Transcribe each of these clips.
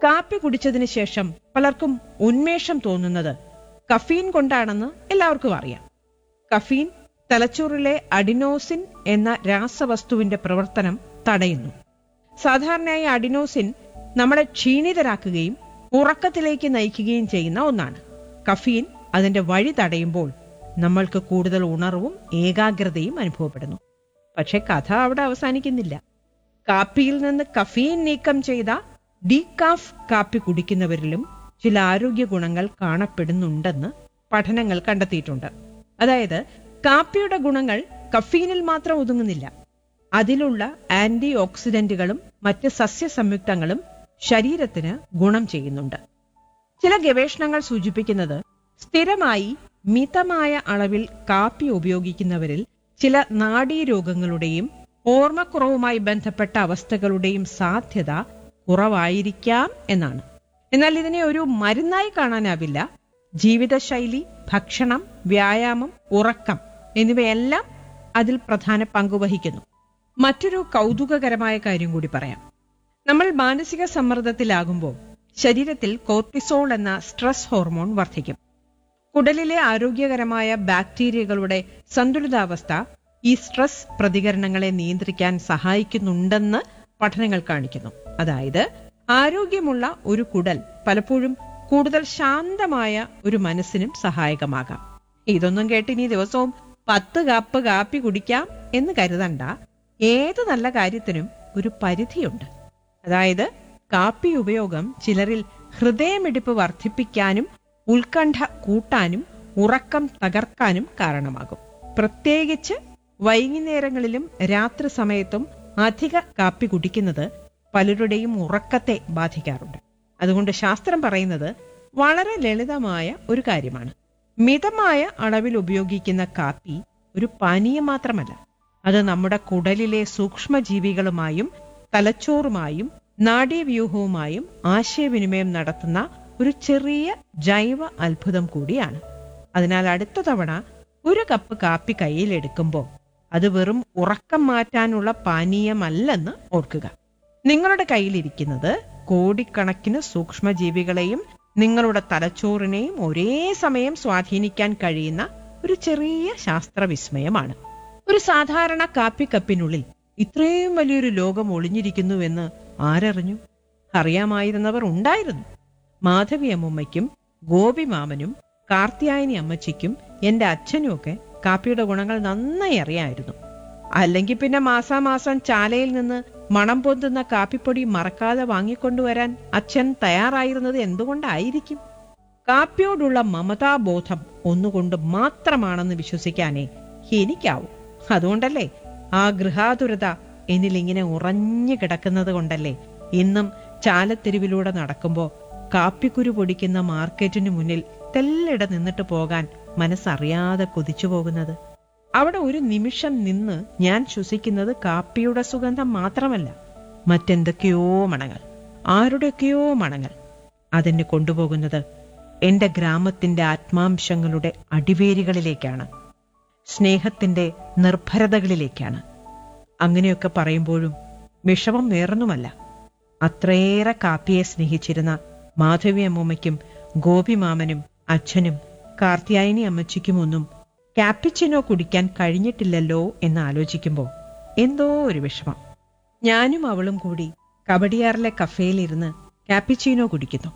കാപ്പി കുടിച്ചതിന് ശേഷം പലർക്കും ഉന്മേഷം തോന്നുന്നത് കഫീൻ കൊണ്ടാണെന്ന് എല്ലാവർക്കും അറിയാം കഫീൻ തലച്ചോറിലെ അഡിനോസിൻ എന്ന രാസവസ്തുവിന്റെ പ്രവർത്തനം തടയുന്നു സാധാരണയായി അഡിനോസിൻ നമ്മളെ ക്ഷീണിതരാക്കുകയും ഉറക്കത്തിലേക്ക് നയിക്കുകയും ചെയ്യുന്ന ഒന്നാണ് കഫീൻ അതിന്റെ വഴി തടയുമ്പോൾ നമ്മൾക്ക് കൂടുതൽ ഉണർവും ഏകാഗ്രതയും അനുഭവപ്പെടുന്നു പക്ഷെ കഥ അവിടെ അവസാനിക്കുന്നില്ല കാപ്പിയിൽ നിന്ന് കഫീൻ നീക്കം ചെയ്ത ഡീകാഫ് കാപ്പി കുടിക്കുന്നവരിലും ചില ആരോഗ്യ ഗുണങ്ങൾ കാണപ്പെടുന്നുണ്ടെന്ന് പഠനങ്ങൾ കണ്ടെത്തിയിട്ടുണ്ട് അതായത് കാപ്പിയുടെ ഗുണങ്ങൾ കഫീനിൽ മാത്രം ഒതുങ്ങുന്നില്ല അതിലുള്ള ആന്റി ഓക്സിഡന്റുകളും മറ്റ് സസ്യ സംയുക്തങ്ങളും ശരീരത്തിന് ഗുണം ചെയ്യുന്നുണ്ട് ചില ഗവേഷണങ്ങൾ സൂചിപ്പിക്കുന്നത് സ്ഥിരമായി മിതമായ അളവിൽ കാപ്പി ഉപയോഗിക്കുന്നവരിൽ ചില നാഡീരോഗങ്ങളുടെയും ഓർമ്മക്കുറവുമായി ബന്ധപ്പെട്ട അവസ്ഥകളുടെയും സാധ്യത കുറവായിരിക്കാം എന്നാണ് എന്നാൽ ഇതിനെ ഒരു മരുന്നായി കാണാനാവില്ല ജീവിതശൈലി ഭക്ഷണം വ്യായാമം ഉറക്കം എന്നിവയെല്ലാം അതിൽ പ്രധാന പങ്കുവഹിക്കുന്നു മറ്റൊരു കൗതുകകരമായ കാര്യം കൂടി പറയാം നമ്മൾ മാനസിക സമ്മർദ്ദത്തിലാകുമ്പോൾ ശരീരത്തിൽ കോർട്ടിസോൾ എന്ന സ്ട്രെസ് ഹോർമോൺ വർദ്ധിക്കും കുടലിലെ ആരോഗ്യകരമായ ബാക്ടീരിയകളുടെ സന്തുലിതാവസ്ഥ ഈ സ്ട്രെസ് പ്രതികരണങ്ങളെ നിയന്ത്രിക്കാൻ സഹായിക്കുന്നുണ്ടെന്ന് പഠനങ്ങൾ കാണിക്കുന്നു അതായത് ആരോഗ്യമുള്ള ഒരു കുടൽ പലപ്പോഴും കൂടുതൽ ശാന്തമായ ഒരു മനസ്സിനും സഹായകമാകാം ഇതൊന്നും കേട്ട് ഇനി ദിവസവും പത്ത് കപ്പ് കാപ്പി കുടിക്കാം എന്ന് കരുതണ്ട ഏത് നല്ല കാര്യത്തിനും ഒരു പരിധിയുണ്ട് അതായത് കാപ്പി ഉപയോഗം ചിലരിൽ ഹൃദയമിടിപ്പ് വർദ്ധിപ്പിക്കാനും ഉത്കണ്ഠ കൂട്ടാനും ഉറക്കം തകർക്കാനും കാരണമാകും പ്രത്യേകിച്ച് വൈകുന്നേരങ്ങളിലും രാത്രി സമയത്തും അധിക കാപ്പി കുടിക്കുന്നത് പലരുടെയും ഉറക്കത്തെ ബാധിക്കാറുണ്ട് അതുകൊണ്ട് ശാസ്ത്രം പറയുന്നത് വളരെ ലളിതമായ ഒരു കാര്യമാണ് മിതമായ അളവിൽ ഉപയോഗിക്കുന്ന കാപ്പി ഒരു പാനീയം മാത്രമല്ല അത് നമ്മുടെ കുടലിലെ സൂക്ഷ്മജീവികളുമായും തലച്ചോറുമായും നാഡീവ്യൂഹവുമായും ആശയവിനിമയം നടത്തുന്ന ഒരു ചെറിയ ജൈവ അത്ഭുതം കൂടിയാണ് അതിനാൽ അടുത്ത തവണ ഒരു കപ്പ് കാപ്പി കയ്യിലെടുക്കുമ്പോൾ അത് വെറും ഉറക്കം മാറ്റാനുള്ള പാനീയമല്ലെന്ന് ഓർക്കുക നിങ്ങളുടെ കയ്യിലിരിക്കുന്നത് കോടിക്കണക്കിന് സൂക്ഷ്മജീവികളെയും നിങ്ങളുടെ തലച്ചോറിനെയും ഒരേ സമയം സ്വാധീനിക്കാൻ കഴിയുന്ന ഒരു ചെറിയ ശാസ്ത്രവിസ്മയമാണ് ഒരു സാധാരണ കാപ്പി കപ്പിനുള്ളിൽ ഇത്രയും വലിയൊരു ലോകം ഒളിഞ്ഞിരിക്കുന്നുവെന്ന് ആരറിഞ്ഞു അറിയാമായിരുന്നവർ ഉണ്ടായിരുന്നു മാധവി അമ്മുമ്മയ്ക്കും ഗോപിമാമനും കാർത്തിയായനി അമ്മച്ചിക്കും എന്റെ അച്ഛനും ഒക്കെ കാപ്പിയുടെ ഗുണങ്ങൾ നന്നായി അറിയാമായിരുന്നു അല്ലെങ്കിൽ പിന്നെ മാസാമാസം ചാലയിൽ നിന്ന് മണം പൊന്തുന്ന കാപ്പിപ്പൊടി മറക്കാതെ വാങ്ങിക്കൊണ്ടുവരാൻ അച്ഛൻ തയ്യാറായിരുന്നത് എന്തുകൊണ്ടായിരിക്കും കാപ്പിയോടുള്ള മമതാബോധം ഒന്നുകൊണ്ട് മാത്രമാണെന്ന് വിശ്വസിക്കാനേ എനിക്കാവൂ അതുകൊണ്ടല്ലേ ആ ഗൃഹാതുരത എന്നിലിങ്ങനെ ഉറഞ്ഞു കിടക്കുന്നത് കൊണ്ടല്ലേ ഇന്നും ചാലത്തെരുവിലൂടെ നടക്കുമ്പോ കാപ്പിക്കുരു പൊടിക്കുന്ന മാർക്കറ്റിനു മുന്നിൽ തെല്ലിട നിന്നിട്ട് പോകാൻ മനസ്സറിയാതെ കൊതിച്ചു പോകുന്നത് അവിടെ ഒരു നിമിഷം നിന്ന് ഞാൻ ശ്വസിക്കുന്നത് കാപ്പിയുടെ സുഗന്ധം മാത്രമല്ല മറ്റെന്തൊക്കെയോ മണങ്ങൾ ആരുടെയൊക്കെയോ മണങ്ങൾ അതെന്നെ കൊണ്ടുപോകുന്നത് എന്റെ ഗ്രാമത്തിന്റെ ആത്മാംശങ്ങളുടെ അടിവേരുകളിലേക്കാണ് സ്നേഹത്തിന്റെ നിർഭരതകളിലേക്കാണ് അങ്ങനെയൊക്കെ പറയുമ്പോഴും വിഷമം വേറൊന്നുമല്ല അത്രയേറെ കാപ്പിയെ സ്നേഹിച്ചിരുന്ന മാധവി അമ്മൂമ്മയ്ക്കും ഗോപിമാമനും അച്ഛനും കാർത്തിയായനി അമ്മച്ചിക്കുമൊന്നും ക്യാപ്പിച്ചിനോ കുടിക്കാൻ കഴിഞ്ഞിട്ടില്ലല്ലോ എന്ന് ആലോചിക്കുമ്പോൾ എന്തോ ഒരു വിഷമം ഞാനും അവളും കൂടി കബഡിയാറിലെ കഫേയിലിരുന്ന് ക്യാപ്പിച്ചീനോ കുടിക്കുന്നു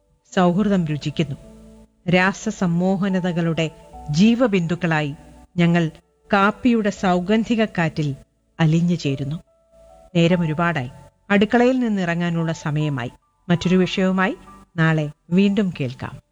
സൗഹൃദം രുചിക്കുന്നു രാസസമ്മോഹനതകളുടെ ജീവബിന്ദുക്കളായി ഞങ്ങൾ കാപ്പിയുടെ സൗഗന്ധിക കാറ്റിൽ അലിഞ്ഞു ചേരുന്നു നേരം ഒരുപാടായി അടുക്കളയിൽ നിന്നിറങ്ങാനുള്ള സമയമായി മറ്റൊരു വിഷയവുമായി നാളെ വീണ്ടും കേൾക്കാം